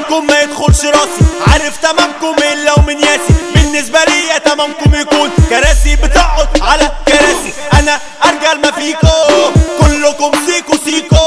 منكم ما يدخلش راسي عارف تمامكم الا ومن ياسي بالنسبة لي تمامكم يكون كراسي بتقعد على كراسي انا ارجل ما فيكو كلكم سيكو سيكو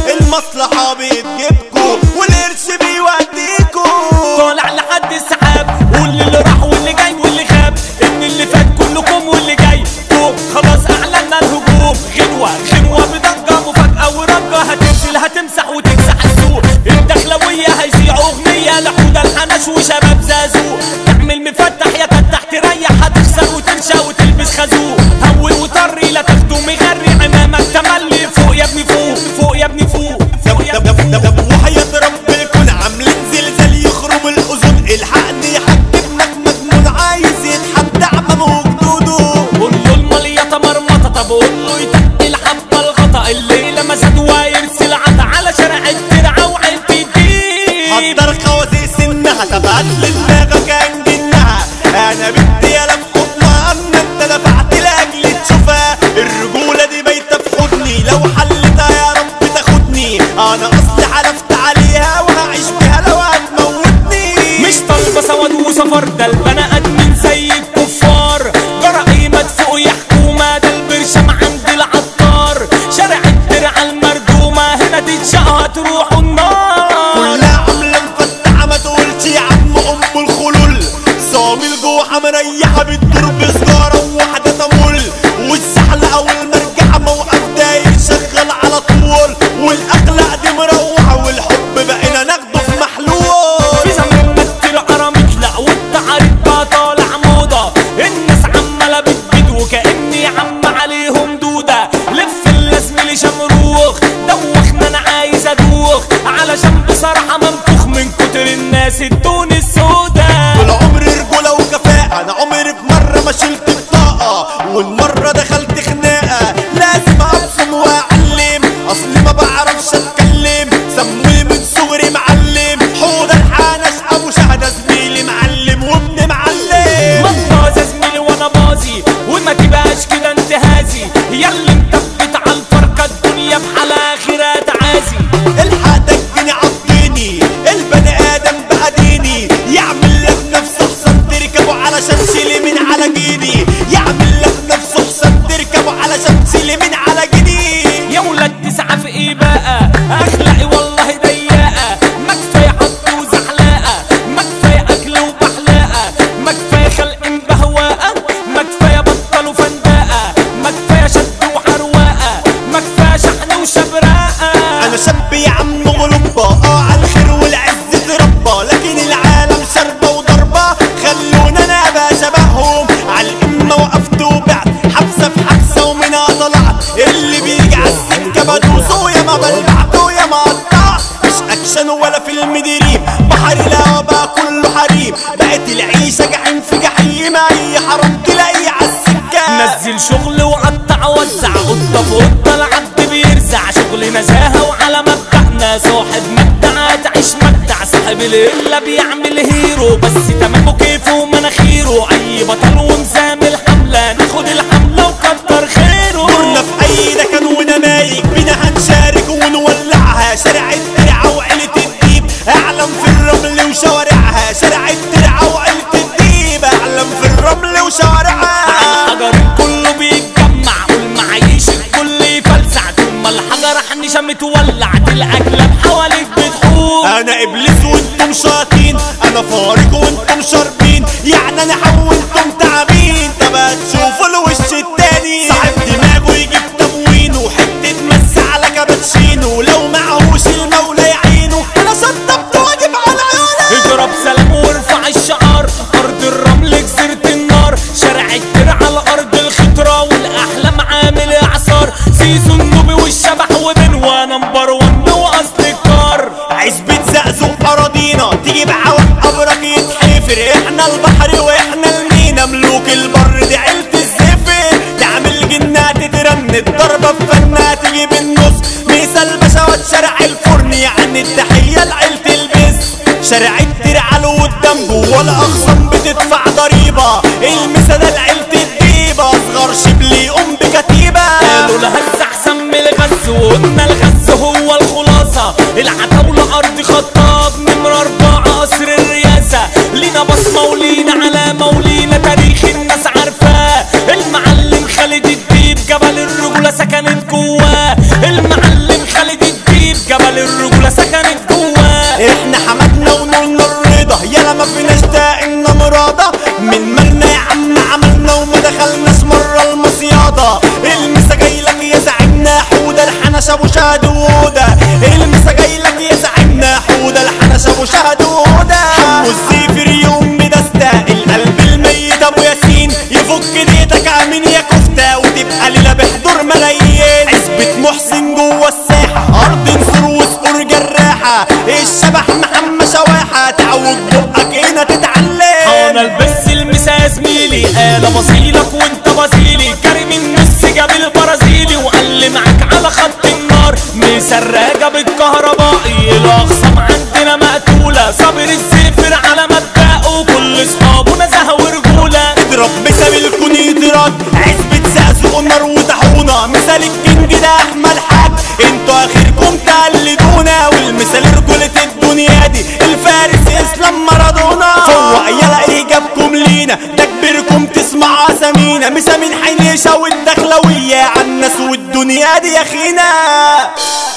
المصلحة بتجيبكو والقرش بيوديكو طالع لحد السحاب واللي اللي راح واللي جاي واللي غاب ان اللي فات كلكم واللي جاي فوق خلاص اعلنا الهجوم غنوة غنوة بضجة مفاجأة ورجة هتنزل هتمسح وتمسح السوق الدخلوية هيذيعوا اغنية لحودة الحنش وشباب زازو تعمل مفتح يا تفتح تريح هتخسر وتنشا وتلبس خازوق هول وطري لا تاخده مغري عمامك تملي فوق يا ابني فوق فوق يا ابني فوق فوق يا دب دب دب دب وحياة رب الكون عاملين زلزال يخرم الأذن الحقني حق ابنك مجنون عايز يتحدى عمامه وجدوده قول له المليطة مرمطة طب قول له يتقل حبة الغطا الليلة ما زاد ويرسل عطا على شارع الدرعة وعيلة الدين حضر خوازيق سنها تبعت لدماغك كان جنها انا بدي الم حضنها اما انت دفعت لاجل تشوفها الرجولة دي بايتة في حضني لو حلتها يا رب تاخدني انا اصلي حلفت عليها وهعيش بيها لو هتموتني مش طالبة سواد وسفر ده البني ادمين زي الكفار جرى مدفوق يا حكومة ده البرشام عند العطار شارع الدرعة المردومة هنا تتشقى تروحوا النار كلها عاملة مفتحة ما تقولش يا عم ام الخلول صامي الجوحة مريحة بتدور بسجارة وواحدة تمول والسحلة او المرجحة موقف داير شغال على طول والاخلاق دي مروحة والحب بقينا ناخده في محلول في زماننا كتير قرمت لا والتعاريف بقى طالع موضة الناس عمالة بتبيد وكأني عم عليهم دودة لف اللازم شمروخ دوخنا انا عايز ادوخ علشان بصراحة منفوخ من كتر الناس الدون السودا طول عمري رجولة وكفاءة أنا عمري في مرة ما شلت بطاقة والمرة دخلت خناقة لازم أبصم وأعلم أصلي ما بعرفش أتكلم سموني من صغري معلم حوض الحنش أبو شهدة زميلي معلم وابن معلم مطاز يا زميلي وانا بازي وما تبقاش كده انتهازي ياللي مثبت على الفرقة الدنيا بحالها اخرها تعازي الحق دجني عضني البني آدم بقى ديني يعمل لك نفسه حسن تركبه علشان شيلي من على جيني يعمل لك نفسه حسن تركبه علشان شيلي من على جيني يا ولاد تسعة في ايه بقى اخلاقي والله ضيقة ما كفاية حط وزحلقة ما كفاية اكل وبحلقة ما كفاية خلق بهواقة ما كفاية بطل وفندقة ما كفاية شد وحرواقة ما كفاية شحن وشبراقة انا شاب يا عم غلبة اه على الخير والعز تربى لكن العالم شربة وضربة خلونا انا ابقى شبههم على الامة وقفت وبعت حبسة في حبسة ومنها طلعت اللي بيجي على السكة بدوسه يا ما بلبعته يا ما قطعت مش اكشن ولا فيلم دريم بحر لا بقى كله حريم بقت العيشة جحيم في جحيم اي حرام تلاقي على السكة نزل شغل وقطع وزع قطة في قطة العبد بيرزع شغل نزاهة وعلى مبدأنا صاحب مبدع تعيش مبدع صاحب الإلا بيعمل هيرو بس تمامه كيفه ومناخيره أي بطل ومزامل حملة ناخد الحملة وكتر خيره كنا في اي مكان ونمايك بينا هنشارك ونولعها شارع الترعة وعيلة الديب اعلم في الرمل وشوارعها شارع الترعة وعيلة الديب اعلم في الرمل وشوارعها الحجر كله بيتجمع والمعاييش الكل يفلسع طول ما الحجر حنشة متولع تلقى كلاب حواليك بتحوم انا ابليس وانتم شياطين انا فارق وانتم شاربين يعني انا حولتم تعابين طب هتشوفوا الوش التاني صاحب دماغه يجيب تموينه وحته مس على كابتشينو لو معهوش المولى يعينه انا شطبت واجب على عيونه اضرب سلام وارفع الشعار ارض الرمل جزيرة النار شارع الدرع على ارض الخضرة والاحلام عامل اعصار سيزو النوبي والشبح وبنوى نمبر ون واصل الكار عزبة زقزق أراضينا تيجي بعوق أبرك يتحفر إحنا البحر وإحنا المينا ملوك البر دي عيلة الزفر تعمل جنات ترند ضربة في فنها تيجي بالنص مثال بشوات شارع الفرن يعني التحية لعيلة البس شارع الترعة له قدام جوه الأخصام بتدفع ضريبة المسا ده لعيلة الديبة أصغر شبلي يقوم بكتيبة قالوا الهز احسن من الغز وقلنا الغز هو الخلاصة العتاولة ارض خطاب نمرة اربعة ياما ولينا تاريخ الناس عارفاه المعلم خالد الديب جبل الرجولة سكنت جواه المعلم خالد الديب جبل الرجولة سكنت جواه احنا حمدنا ونقولنا الرضا يلا ما فيناش دائما مرادة من مالنا يا عم عملنا وما دخلناش مرة المصيادة المسا جايلك يا زعيمنا حودة الحنش ابو شهد وهدى المسا جايلك يا زعيمنا حودة الحنش ابو شهد وهدى حمو الزيفر يوم بدستة القلب الميت ابو ياسين يفك ديتك امين يا كفتة وتبقى ليلة بحضور ملايين عزبة محسن جوه الساحة ارض نصر وسقور جراحة الشبح محمد شواحة تعوج بقك هنا تتعلم انا البس المسا يا زميلي انا بصيلك وانت بصيلي كريم النص جاب البرازيلي وقال لي معاك على خط النار مسراجه بالكهربائي الاخصام عندنا مقتوله صابر الزفر على مبدأه كل اصحابه نزهه ورجوله اضرب مثال الكون يضرب عزبة زقزق نار وطاحونة مثال الكينج ده احمد حاج انتوا اخركم تقلدونا والمثال رجولة الدنيا دي الفارس اسلام مارادونا فوق يلا ايجابكم لينا ده كبيركم تسمع اسامينا مسامين حنيشة والدخلوية عالناس والدنيا دي يا اخينا